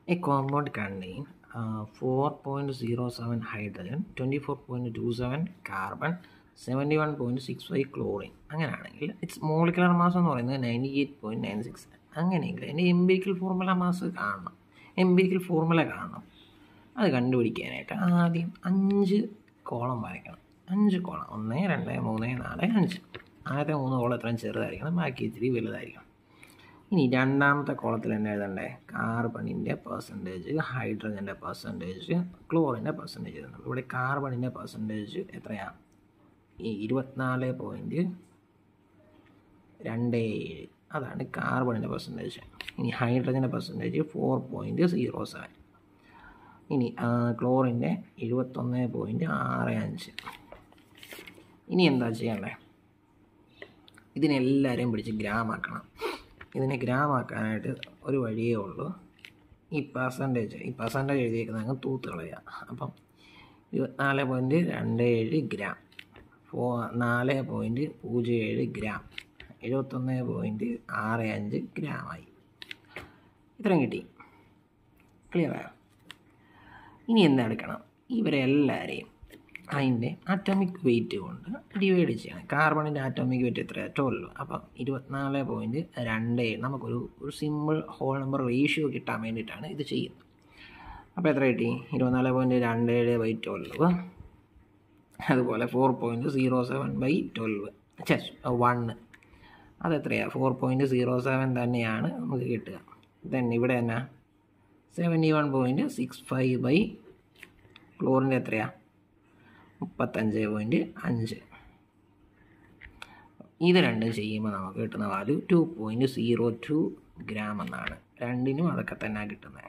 A compound contain uh, 4.07 hydrogen, 24.27 carbon, 71.65 chlorine അങ്ങനെയാണെങ്കിൽ it's molecular mass എന്ന് പറയുന്നത് ninety eight point nine six അങ്ങനെയെങ്കിൽ അതിൻ്റെ എംപിരിക്കൽ ഫോർമുല മാസ് കാണണം എംപിരിക്കൽ ഫോർമുല കാണണം അത് കണ്ടുപിടിക്കാനായിട്ട് ആദ്യം അഞ്ച് കോളം വരയ്ക്കണം അഞ്ച് കോളം ഒന്ന് രണ്ട് മൂന്ന് നാല് അഞ്ച് ആദ്യത്തെ മൂന്ന് കോളം എത്രയും ചെറുതായിരിക്കണം ബാക്കി ഇച്ചിരി വലുതായിരിക്കണം ഇനി രണ്ടാമത്തെ കോളത്തിൽ തന്നെ എഴുതണ്ടേ കാർബണിൻ്റെ പെർസെൻറ്റേജ് ഹൈഡ്രജൻ്റെ പെർസെൻറ്റേജ് ക്ലോറിൻ്റെ പെർസെൻറ്റേജ് എഴുതണം ഇവിടെ കാർബണിൻ്റെ പെർസെൻറ്റേജ് എത്രയാണ് ഈ ഇരുപത്തിനാല് പോയിൻറ്റ് രണ്ട് ഏഴ് അതാണ് കാർബണിൻ്റെ പെർസെൻറ്റേജ് ഇനി ഹൈഡ്രജൻ്റെ percentage four point zero seven ഇനി ക്ലോറിൻ്റെ എഴുപത്തൊന്ന് പോയിൻറ്റ് ആറ് അഞ്ച് ഇനി എന്താ ചെയ്യണ്ടേ ഇതിനെല്ലാവരെയും പിടിച്ച് ഗ്രാം ആക്കണം ഇതിനെ ഗ്രാം ആക്കാനായിട്ട് ഒരു വഴിയേ ഉള്ളൂ ഈ പെർസെൻറ്റേജ് ഈ പെർസെൻറ്റേജ് എഴുതിയേക്കുന്നത് അങ്ങ് തൂത്ത് കളയുക അപ്പം ഇരുപത്തിനാല് പോയിൻറ്റ് രണ്ട് ഏഴ് ഗ്രാം ഫോ നാല് പോയിൻറ്റ് പൂജ്യം ഏഴ് ഗ്രാം എഴുപത്തൊന്ന് പോയിൻറ്റ് ആറ് അഞ്ച് ഗ്രാമായി ഇത്രയും കിട്ടി ക്ലിയറായോ ഇനി എന്തെടുക്കണം ഇവരെ എല്ലാവരെയും അതിൻ്റെ ആറ്റോമിക് വെയിറ്റ് കൊണ്ട് ഡിവൈഡ് ചെയ്യണം കാർബണിൻ്റെ ആറ്റോമിക് വെയിറ്റ് എത്രയാണ് ട്വൽവ് അപ്പം ഇരുപത്തിനാല് പോയിൻറ്റ് രണ്ട് ഏഴ് നമുക്കൊരു ഒരു സിമ്പിൾ ഹോൾ നമ്പർ റേഷ്യോ കിട്ടാൻ വേണ്ടിയിട്ടാണ് ഇത് ചെയ്യുന്നത് അപ്പോൾ എത്ര കിട്ടി ഇരുപത്തിനാല് പോയിൻറ്റ് രണ്ട് ഏഴ് ബൈ ട്വൽവ് അതുപോലെ four point zero seven by twelve ചെസ് വണ്ണ് അതെത്രയാണ് ഫോർ പോയിൻറ്റ് സീറോ സെവൻ തന്നെയാണ് നമുക്ക് കിട്ടുക ദെൻ ഇവിടെ തന്നെ seventy one point six five by ക്ലോറിൻ്റെ എത്രയാണ് മുപ്പത്തഞ്ച് പോയിൻറ്റ് അഞ്ച് ഇത് രണ്ടും ചെയ്യുമ്പോൾ നമുക്ക് കിട്ടുന്ന value two point zero two gram എന്നാണ് രണ്ടിനും അതൊക്കെ തന്നെ കിട്ടുന്നത്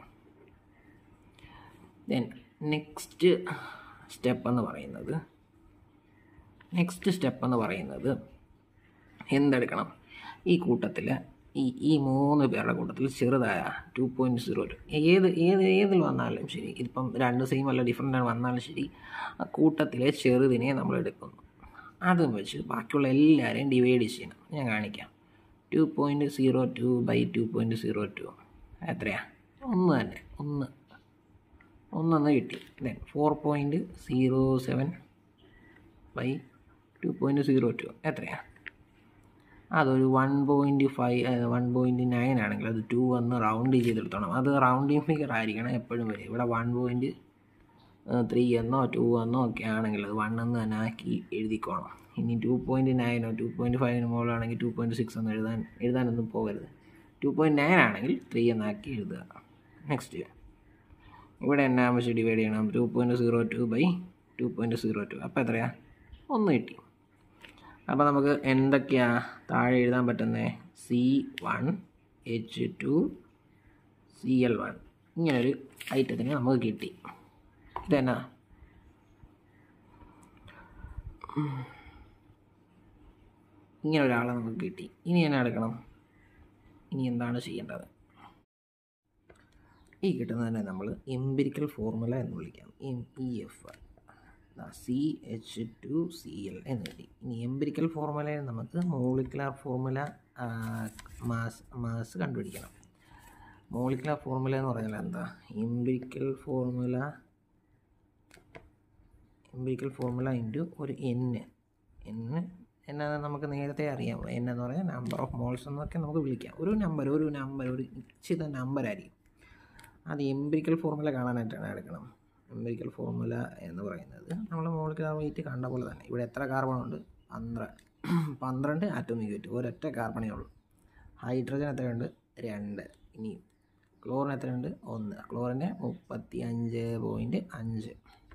ദെൻ നെക്സ്റ്റ് സ്റ്റെപ്പ് എന്ന് പറയുന്നത് നെക്സ്റ്റ് സ്റ്റെപ്പ് എന്ന് പറയുന്നത് എന്തെടുക്കണം ഈ കൂട്ടത്തിൽ ഈ ഈ മൂന്ന് പേരുടെ കൂട്ടത്തിൽ ചെറുതായ ടു പോയിൻറ്റ് സീറോ ടു ഏത് ഏത് ഏതിൽ വന്നാലും ശരി ഇതിപ്പം രണ്ട് സെയിം അല്ല ഡിഫറെൻ്റ് വന്നാലും ശരി ആ കൂട്ടത്തിലെ ചെറുതിനെ നമ്മൾ എടുക്കുന്നു അതും വെച്ച് ബാക്കിയുള്ള എല്ലാവരെയും ഡിവൈഡ് ചെയ്യണം ഞാൻ കാണിക്കാം two point zero two by two point zero two എത്രയാ ഒന്ന് തന്നെ ഒന്ന് ഒന്നൊന്ന് കിട്ടി then four point zero seven by two point zero two എത്രയാണ് അതൊരു one point five one point nine ആണെങ്കിൽ അത് ടു വന്ന് റൗണ്ട് ചെയ്തെടുത്തോണം അത് റൗണ്ടിങ് ഫിഗർ ആയിരിക്കണം എപ്പോഴും വരും ഇവിടെ വൺ പോയിൻറ്റ് ത്രീ എന്നോ ടു എന്നോ ഒക്കെ ആണെങ്കിൽ അത് വൺ എന്ന് തന്നെ ആക്കി എഴുതിക്കോണം ഇനി ടു പോയിൻറ്റ് നയനോ ടു പോയിൻറ്റ് ഫൈവിന് മുകളിലാണെങ്കിൽ ടു പോയിൻറ്റ് സിക്സ് എന്ന് എഴുതാൻ എഴുതാനൊന്നും പോകരുത് ടു പോയിൻറ്റ് നയൻ ആണെങ്കിൽ ത്രീ എന്നാക്കി എഴുതുക നെക്സ്റ്റ് ഇവിടെ എന്നാ വെച്ച് ഡിവൈഡ് ചെയ്യണം two point zero two by two point zero two അപ്പോൾ എത്രയാണ് ഒന്ന് കിട്ടി അപ്പോൾ നമുക്ക് എന്തൊക്കെയാണ് താഴെ എഴുതാൻ പറ്റുന്നത് C one H two C L one ഇങ്ങനൊരു ഐറ്റത്തിന് നമുക്ക് കിട്ടി ഇതെന്നാ ഇങ്ങനെ ഒരാളെ നമുക്ക് കിട്ടി ഇനി എന്നാ എടുക്കണം ഇനി എന്താണ് ചെയ്യേണ്ടത് ഈ കിട്ടുന്നതിനെ നമ്മൾ എംപിരിക്കൽ ഫോർമുല എന്ന് വിളിക്കാം M E F C H two C L എന്ന് എഴുതി ഇനി എംപിരിക്കൽ ഫോർമുലയിൽ നമുക്ക് മോളിക്കുലാർ ഫോർമുല മാസ് മാസ് കണ്ടുപിടിക്കണം മോളിക്കുലാർ ഫോർമുല എന്ന് പറഞ്ഞാൽ എന്താ empirical formula empirical formula into ഒരു എൻ എൻ എന്നത് നമുക്ക് നേരത്തെ അറിയാം എൻ എന്ന് പറഞ്ഞാൽ നമ്പർ ഓഫ് മോൾസ് എന്നൊക്കെ നമുക്ക് വിളിക്കാം ഒരു നമ്പർ ഒരു നമ്പർ ഒരു നിശ്ചിത നമ്പർ ആയിരിക്കും അത് എംപിരിക്കൽ ഫോർമുല കാണാനായിട്ടാണ് എടുക്കണം എംപിരിക്കൽ ഫോർമുല എന്ന് പറയുന്നത് നമ്മൾ മോളിക്കുലാർ വെയിറ്റ് കണ്ട പോലെ തന്നെ ഇവിടെ എത്ര കാർബൺ ഉണ്ട് പന്ത്രണ്ട് പന്ത്രണ്ട് ആറ്റോമിക് വെയിറ്റ് ഒരൊറ്റ കാർബണേ ഉള്ളൂ ഹൈഡ്രജൻ എത്രയുണ്ട് രണ്ട് ഇനി ക്ലോറിൻ എത്രയുണ്ട് ഒന്ന് ക്ലോറിൻ്റെ മുപ്പത്തി അഞ്ച് പോയിൻറ്റ് അഞ്ച്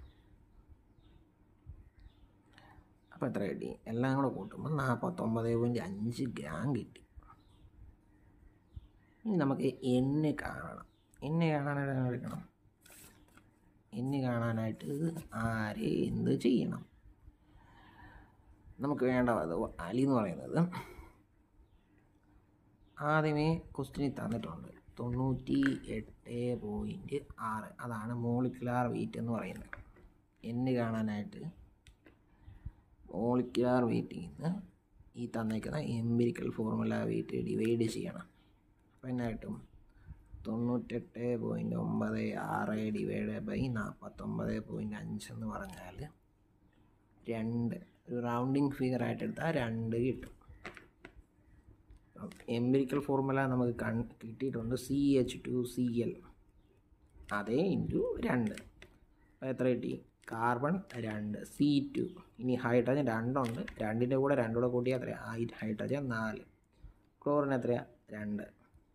അപ്പോൾ എത്ര കിട്ടി എല്ലാം കൂടെ കൂട്ടുമ്പോൾ നാൽപ്പത്തൊമ്പത് പോയിൻറ്റ് അഞ്ച് ഗ്രാം കിട്ടി ഇനി നമുക്ക് എണ്ണ് കാണണം എന്നെ കാണാനായിട്ട് എടുക്കണം എന്നെ കാണാനായിട്ട് ആര് എന്ത് ചെയ്യണം നമുക്ക് വേണ്ടത് അലി എന്ന് പറയുന്നത് ആദ്യമേ ക്വസ്റ്റിനിൽ തന്നിട്ടുണ്ട് തൊണ്ണൂറ്റി എട്ട് പോയിൻറ്റ് ആറ് അതാണ് മോളിക്കുലാർ വെയിറ്റ് എന്ന് പറയുന്നത് എന്നെ കാണാനായിട്ട് മോളിക്കുലാർ വെയിറ്റിൽ നിന്ന് ഈ തന്നേക്കുന്ന എംപിരിക്കൽ ഫോർമുല വെയിറ്റ് ഡിവൈഡ് ചെയ്യണം അപ്പോൾ എന്നായിട്ടും തൊണ്ണൂറ്റെട്ട് പോയിൻറ്റ് ഒമ്പത് ആറ് ഡിവൈഡ് ബൈ നാൽപ്പത്തൊമ്പത് പോയിൻറ്റ് അഞ്ച് എന്ന് പറഞ്ഞാൽ രണ്ട് ഒരു റൗണ്ടിങ് ഫിഗർ ആയിട്ട് എടുത്താൽ രണ്ട് കിട്ടും എംപിരിക്കൽ ഫോർമുല നമുക്ക് കൺ കിട്ടിയിട്ടുണ്ട് C H two C L അതേ ഇൻറ്റു രണ്ട് അപ്പോൾ എത്ര കിട്ടി കാർബൺ രണ്ട് സി ടു ഇനി ഹൈഡ്രജൻ രണ്ടുണ്ട് രണ്ടിൻ്റെ കൂടെ രണ്ടുകൂടെ കൂട്ടിയാൽ എത്രയാണ് ഹൈഡ്രജൻ നാല് ക്ലോറിൻ എത്രയാണ് രണ്ട്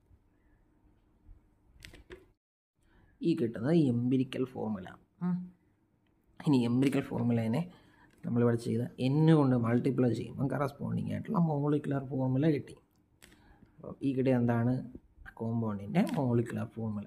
ഈ കിട്ടുന്നത് എംപിരിക്കൽ ഫോർമുല ഇനി എംപിരിക്കൽ ഫോർമുലേനെ നമ്മളിവിടെ ചെയ്ത എൻ കൊണ്ട് മൾട്ടിപ്ലൈ ചെയ്യുമ്പോൾ കറസ്പോണ്ടിങ് ആയിട്ടുള്ള മോളിക്കുലർ ഫോർമുല കിട്ടി അപ്പോൾ ഈ കിട്ടിയ എന്താണ് കോമ്പൗണ്ടിൻ്റെ മോളിക്കുലർ ഫോർമുല